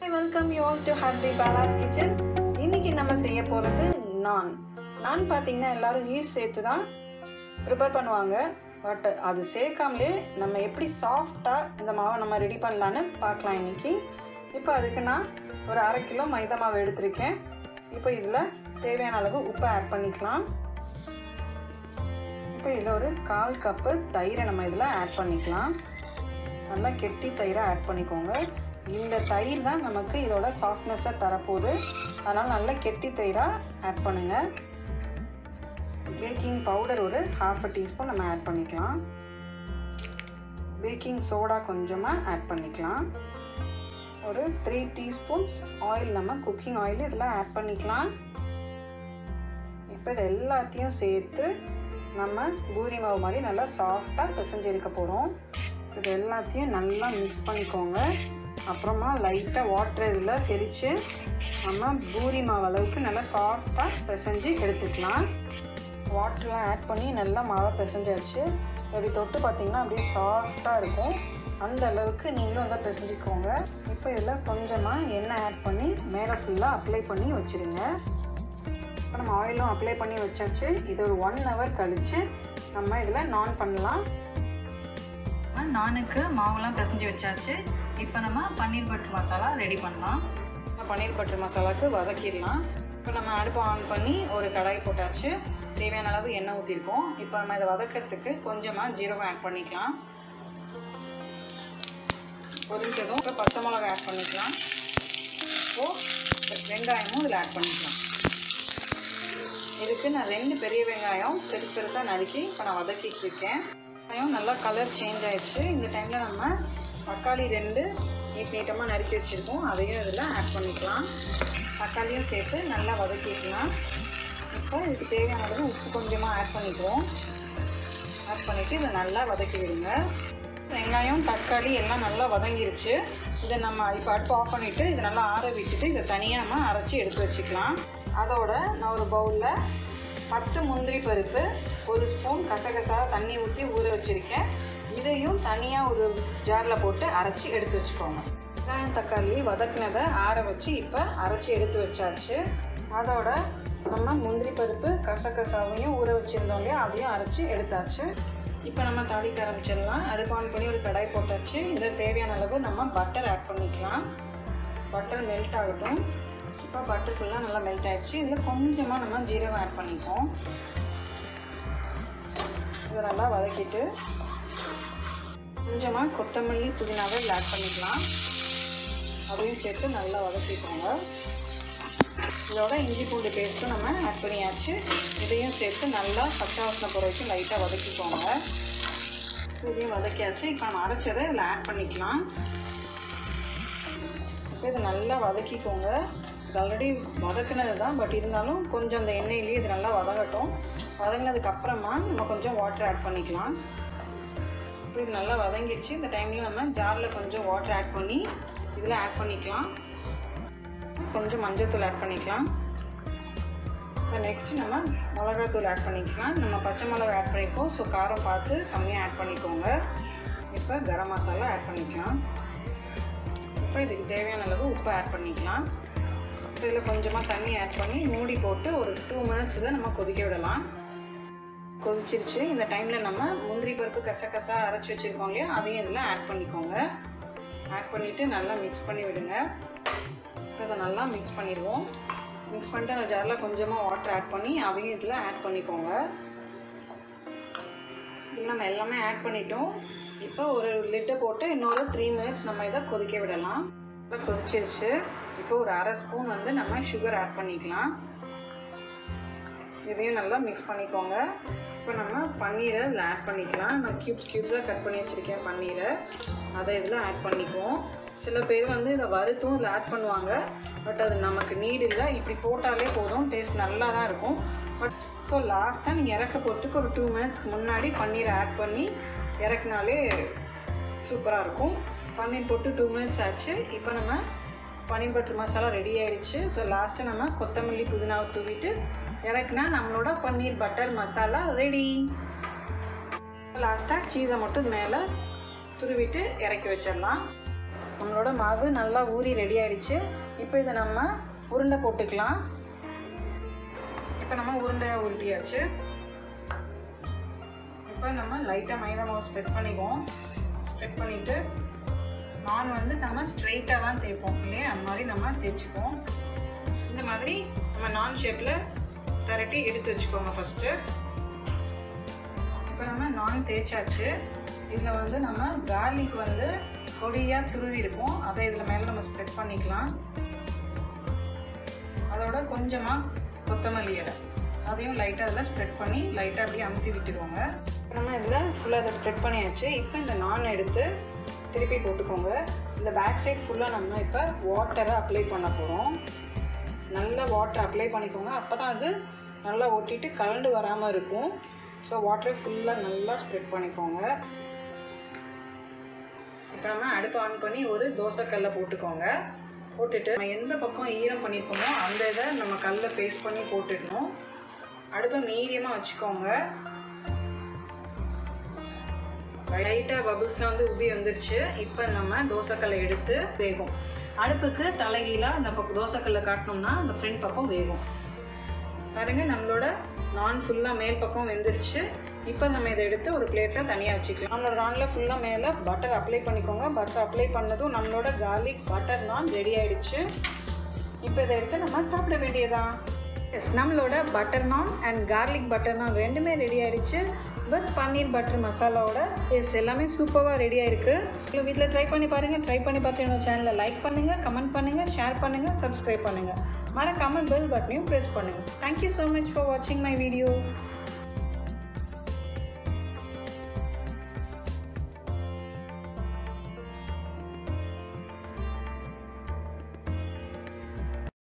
welcome you all to Harthi Bala's kitchen இன்னைக்கு நம்ம செய்ய போகிறது நான் நான் பார்த்தீங்கன்னா எல்லாரும் ஈஸ்ட் சேர்த்து தான் ப்ரிப்பேர் பண்ணுவாங்க பட் அது சேர்க்காமலே நம்ம எப்படி சாஃப்டாக இந்த மாவை நம்ம ரெடி பண்ணலான்னு பார்க்கலாம் இன்னைக்கு இப்போ அதுக்கு நான் ஒரு அரை கிலோ மைதா மாவு எடுத்திருக்கேன் இப்போ இதில் தேவையான அளவு உப்பை ஆட் பண்ணிக்கலாம் இப்போ இதில் ஒரு கால் கப்பு தயிரை நம்ம இதில் ஆட் பண்ணிக்கலாம் நல்லா கெட்டி தயிரை ஆட் பண்ணிக்கோங்க இந்த தயிர் தான் நமக்கு இதோட சாஃப்ட்னஸை தரப்போகுது அதனால் நல்லா கெட்டி தயிராக ஆட் பண்ணுங்கள் பேக்கிங் பவுடர் ஒரு ஹாஃப் அ டீஸ்பூன் நம்ம ஆட் பண்ணிக்கலாம் பேக்கிங் சோடா கொஞ்சமாக ஆட் பண்ணிக்கலாம் ஒரு த்ரீ டீஸ்பூன்ஸ் ஆயில் நம்ம குக்கிங் ஆயில் இதில் ஆட் பண்ணிக்கலாம் இப்போ இது எல்லாத்தையும் சேர்த்து நம்ம பூரி மாவு மாதிரி நல்லா சாஃப்டாக பிசைஞ்சு எடுக்க போகிறோம் இது எல்லாத்தையும் நல்லா மிக்ஸ் பண்ணிக்கோங்க அப்புறமா லைட்டாக வாட்டர் இதில் தெளித்து நம்ம பூரி மாவு அளவுக்கு நல்லா சாஃப்டாக பிசைஞ்சு எடுத்துக்கலாம் வாட்டர்லாம் ஆட் பண்ணி நல்லா மாவை பிசைஞ்சாச்சு இப்படி தொட்டு பார்த்தீங்கன்னா அப்படியே சாஃப்டாக இருக்கும் அந்த அளவுக்கு நீங்களும் வந்து பிசைஞ்சிக்கோங்க இப்போ இதில் கொஞ்சமாக எண்ணெய் ஆட் பண்ணி மேலே ஃபுல்லாக அப்ளை பண்ணி வச்சுருங்க இப்போ நம்ம ஆயிலும் அப்ளை பண்ணி வச்சாச்சு இது ஒரு ஒன் ஹவர் கழித்து நம்ம இதில் நான் பண்ணலாம் நானுக்கு மாவுலாம் பிசைஞ்சு வச்சாச்சு இப்போ நம்ம பன்னீர் பட்டர் மசாலா ரெடி பண்ணலாம் பன்னீர் பட்டர் மசாலாவுக்கு வதக்கிடலாம் இப்போ நம்ம அடுப்பை ஆன் பண்ணி ஒரு கடாய் போட்டாச்சு தேவையான அளவு எண்ணெய் ஊற்றிருக்கோம் இப்போ நம்ம இதை வதக்கிறதுக்கு கொஞ்சமாக ஜீரகம் ஆட் பண்ணிக்கலாம் பொரிஞ்சதும் இப்போ பச்சை மிளகா ஆட் பண்ணிக்கலாம் இப்போது வெங்காயமும் இதில் ஆட் பண்ணிக்கலாம் இதுக்கு நான் ரெண்டு பெரிய வெங்காயம் பெருசு பெருசாக நறுக்கி இப்போ நான் வதக்கிட்டு இருக்கேன் வெங்காயம் நல்லா கலர் சேஞ்ச் ஆயிடுச்சு இந்த டைமில் நம்ம தக்காளி ரெண்டு நீட் நீட்டமாக நறுக்கி வச்சுருக்கோம் அதையும் இதில் ஆட் பண்ணிக்கலாம் தக்காளியும் சேர்த்து நல்லா வதக்கிக்கலாம் இப்போ இதுக்கு தேவையான அளவு உப்பு கொஞ்சமாக ஆட் பண்ணிக்குவோம் ஆட் பண்ணிவிட்டு இதை நல்லா வதக்கி விடுங்க வெங்காயம் தக்காளி எல்லாம் நல்லா வதங்கிருச்சு இதை நம்ம இப்போ அடுப்பு ஆஃப் பண்ணிவிட்டு இதை நல்லா ஆற விட்டுட்டு இதை தனியாக நம்ம அரைச்சி எடுத்து வச்சுக்கலாம் அதோட நான் ஒரு பவுலில் பத்து முந்திரி பருப்பு ஒரு ஸ்பூன் கசகசா தண்ணி ஊற்றி ஊற வச்சுருக்கேன் இதையும் தனியாக ஒரு ஜாரில் போட்டு அரைச்சி எடுத்து வச்சுக்கோங்க வெங்காயம் தக்காளி வதக்கினதை ஆற வச்சு இப்போ அரைச்சி எடுத்து வச்சாச்சு அதோட நம்ம முந்திரி பருப்பு கசகசாவையும் ஊற வச்சுருந்தோம் இல்லையா அதையும் அரைச்சி எடுத்தாச்சு இப்போ நம்ம தாளிக்க ஆரம்பிச்சிடலாம் அடுப்பு ஆன் பண்ணி ஒரு கடாய் போட்டாச்சு இதில் தேவையான அளவு நம்ம பட்டர் ஆட் பண்ணிக்கலாம் பட்டர் மெல்ட் ஆகட்டும் இப்போ பட்டர் ஃபுல்லாக நல்லா மெல்ட் ஆகிடுச்சு இதில் கொஞ்சமாக நம்ம ஜீரகம் ஆட் பண்ணிப்போம் இதை நல்லா வதக்கிட்டு கொஞ்சமாக கொத்தமல்லி புதினாவை இதில் ஆட் பண்ணிக்கலாம் அதையும் சேர்த்து நல்லா வதக்கிக்கோங்க இதோட இஞ்சி பூண்டு பேஸ்ட்டும் நம்ம ஆட் பண்ணியாச்சு இதையும் சேர்த்து நல்லா பச்சை வாசனை போகிற வரைக்கும் லைட்டாக வதக்கிக்கோங்க இதையும் வதக்கியாச்சு இப்போ நம்ம அரைச்சதை இதில் ஆட் பண்ணிக்கலாம் இப்போ இதை நல்லா வதக்கிக்கோங்க இது ஆல்ரெடி வதக்குனது தான் பட் இருந்தாலும் கொஞ்சம் அந்த எண்ணெயிலேயே இது நல்லா வதங்கட்டும் வதங்கினதுக்கு அப்புறமா நம்ம கொஞ்சம் வாட்டர் ஆட் பண்ணிக்கலாம் இப்போ இது நல்லா வதங்கிடுச்சு இந்த டைமில் நம்ம ஜாரில் கொஞ்சம் வாட்டர் ஆட் பண்ணி இதில் ஆட் பண்ணிக்கலாம் கொஞ்சம் மஞ்சள்தூள் ஆட் பண்ணிக்கலாம் இப்போ நெக்ஸ்ட்டு நம்ம மிளகாத்தூள் ஆட் பண்ணிக்கலாம் நம்ம பச்சை மிளகா ஆட் பண்ணியிருக்கோம் ஸோ காரம் பார்த்து கம்மியாக ஆட் பண்ணிக்கோங்க இப்போ கரம் மசாலா ஆட் பண்ணிக்கலாம் இப்போ இதுக்கு தேவையான அளவு உப்பு ஆட் பண்ணிக்கலாம் இப்போ இதில் கொஞ்சமாக தண்ணி ஆட் பண்ணி மூடி போட்டு ஒரு டூ மினிட்ஸ் இதை நம்ம கொதிக்க விடலாம் கொதிச்சிருச்சு இந்த டைமில் நம்ம முந்திரி பருப்பு கசகசா அரைச்சி வச்சுருக்கோம் இல்லையா அதையும் இதில் ஆட் பண்ணிக்கோங்க ஆட் பண்ணிவிட்டு நல்லா மிக்ஸ் பண்ணி விடுங்க இப்போ இதை நல்லா மிக்ஸ் பண்ணிடுவோம் மிக்ஸ் பண்ணிட்டு அந்த ஜாரில் கொஞ்சமாக வாட்டர் ஆட் பண்ணி அதையும் இதில் ஆட் பண்ணிக்கோங்க இதில் நம்ம எல்லாமே ஆட் பண்ணிட்டோம் இப்போ ஒரு லிட்டை போட்டு இன்னொரு த்ரீ மினிட்ஸ் நம்ம இதை கொதிக்க விடலாம் இப்போ கொதிச்சிருச்சு இப்போ ஒரு அரை ஸ்பூன் வந்து நம்ம சுகர் ஆட் பண்ணிக்கலாம் இதையும் நல்லா மிக்ஸ் பண்ணிக்கோங்க இப்போ நம்ம பன்னீரை இதில் ஆட் பண்ணிக்கலாம் நான் க்யூப்ஸ் க்யூப்ஸாக கட் பண்ணி வச்சுருக்கேன் பன்னீரை அதை இதில் ஆட் பண்ணிக்குவோம் சில பேர் வந்து இதை வறுத்தும் இதில் ஆட் பண்ணுவாங்க பட் அது நமக்கு நீடு இல்லை இப்படி போட்டாலே போதும் டேஸ்ட் நல்லா தான் இருக்கும் பட் ஸோ லாஸ்ட்டாக நீங்கள் இறக்க போகிறதுக்கு ஒரு டூ மினிட்ஸ்க்கு முன்னாடி பன்னீரை ஆட் பண்ணி இறக்குனாலே சூப்பராக இருக்கும் பன்னீர் போட்டு டூ மினிட்ஸ் ஆச்சு இப்போ நம்ம பன்னீர் பட்டர் மசாலா ரெடி ஆயிடுச்சு ஸோ லாஸ்ட்டு நம்ம கொத்தமல்லி புதினாவை தூவிட்டு இறக்குனா நம்மளோட பன்னீர் பட்டர் மசாலா ரெடி லாஸ்ட்டாக சீஸை மட்டும் மேலே துருவிட்டு இறக்கி வச்சிடலாம் நம்மளோட மாவு நல்லா ஊறி ரெடி ஆயிடுச்சு இப்போ இதை நம்ம உருண்டை போட்டுக்கலாம் இப்போ நம்ம உருண்டையாக உருட்டியாச்சு இப்போ நம்ம லைட்டாக மைதா மாவு ஸ்ப்ரெட் பண்ணிக்குவோம் ஸ்ப்ரெட் பண்ணிவிட்டு நான் வந்து நம்ம ஸ்ட்ரைட்டாக தான் தேய்ப்போம் இல்லையா அந்த மாதிரி நம்ம தேய்ச்சிக்குவோம் இந்த மாதிரி நம்ம நான் ஷேப்பில் திரட்டி எடுத்து வச்சுக்கோங்க ஃபஸ்ட்டு இப்போ நம்ம நான் தேய்ச்சாச்சு இதில் வந்து நம்ம கார்லிக் வந்து பொடியாக துருவி இருக்கும் அதை இதில் மேலே நம்ம ஸ்ப்ரெட் பண்ணிக்கலாம் அதோட கொஞ்சமாக கொத்தமல்லி இலை அதையும் லைட்டாக அதில் ஸ்ப்ரெட் பண்ணி லைட்டாக அப்படியே அமுத்தி விட்டுருவோங்க நம்ம இதில் ஃபுல்லாக அதை ஸ்ப்ரெட் பண்ணியாச்சு இப்போ இந்த நான் எடுத்து திருப்பி போட்டுக்கோங்க இந்த பேக் சைட் ஃபுல்லாக நம்ம இப்போ வாட்டரை அப்ளை பண்ண போகிறோம் நல்ல வாட்டர் அப்ளை பண்ணிக்கோங்க அப்போ தான் அது நல்லா ஒட்டிட்டு கலண்டு வராமல் இருக்கும் ஸோ வாட்டரை ஃபுல்லாக நல்லா ஸ்ப்ரெட் பண்ணிக்கோங்க இப்போ நம்ம அடுப்பு ஆன் பண்ணி ஒரு தோசைக்கல்லை போட்டுக்கோங்க போட்டுட்டு நம்ம எந்த பக்கம் ஈரம் பண்ணியிருக்கோமோ அந்த இதை நம்ம கல்லை பேஸ்ட் பண்ணி போட்டுடணும் அடுப்பை மீடியமாக வச்சுக்கோங்க லைட்டாக பபுள்ஸ்லாம் வந்து உபி வந்துருச்சு இப்போ நம்ம தோசைக்கல்லை எடுத்து வேகும் அடுப்புக்கு தலைகீழாக அந்த பக்கம் தோசைக்கல்லை காட்டினோம்னா அந்த ஃப்ரண்ட் பக்கம் வேகும் பாருங்க நம்மளோட நான் ஃபுல்லாக மேல் பக்கம் வெந்துருச்சு இப்போ நம்ம இதை எடுத்து ஒரு பிளேட்டில் தனியாக வச்சுக்கலாம் நம்மளோட நானில் ஃபுல்லாக மேலே பட்டர் அப்ளை பண்ணிக்கோங்க பட்டர் அப்ளை பண்ணதும் நம்மளோட கார்லிக் பட்டர் நான் ரெடி ஆயிடுச்சு இப்போ இதை எடுத்து நம்ம சாப்பிட வேண்டியதான் எஸ் நம்மளோட பட்டர் நான் அண்ட் கார்லிக் பட்டர் நான் ரெண்டுமே ரெடி ஆயிடுச்சு வித் பன்னீர் பட்டர் மசாலாவோட எஸ் எல்லாமே சூப்பராக ரெடி ஆயிருக்கு உங்கள் வீட்டில் ட்ரை பண்ணி பாருங்கள் ட்ரை பண்ணி பார்த்து என்னோட சேனலை லைக் பண்ணுங்கள் கமெண்ட் பண்ணுங்கள் ஷேர் பண்ணுங்கள் சப்ஸ்கிரைப் பண்ணுங்கள் மறக்காமல் பெல் பட்டனையும் ப்ரெஸ் பண்ணுங்கள் தேங்க்யூ ஸோ மச் ஃபார் வாட்சிங் மை வீடியோ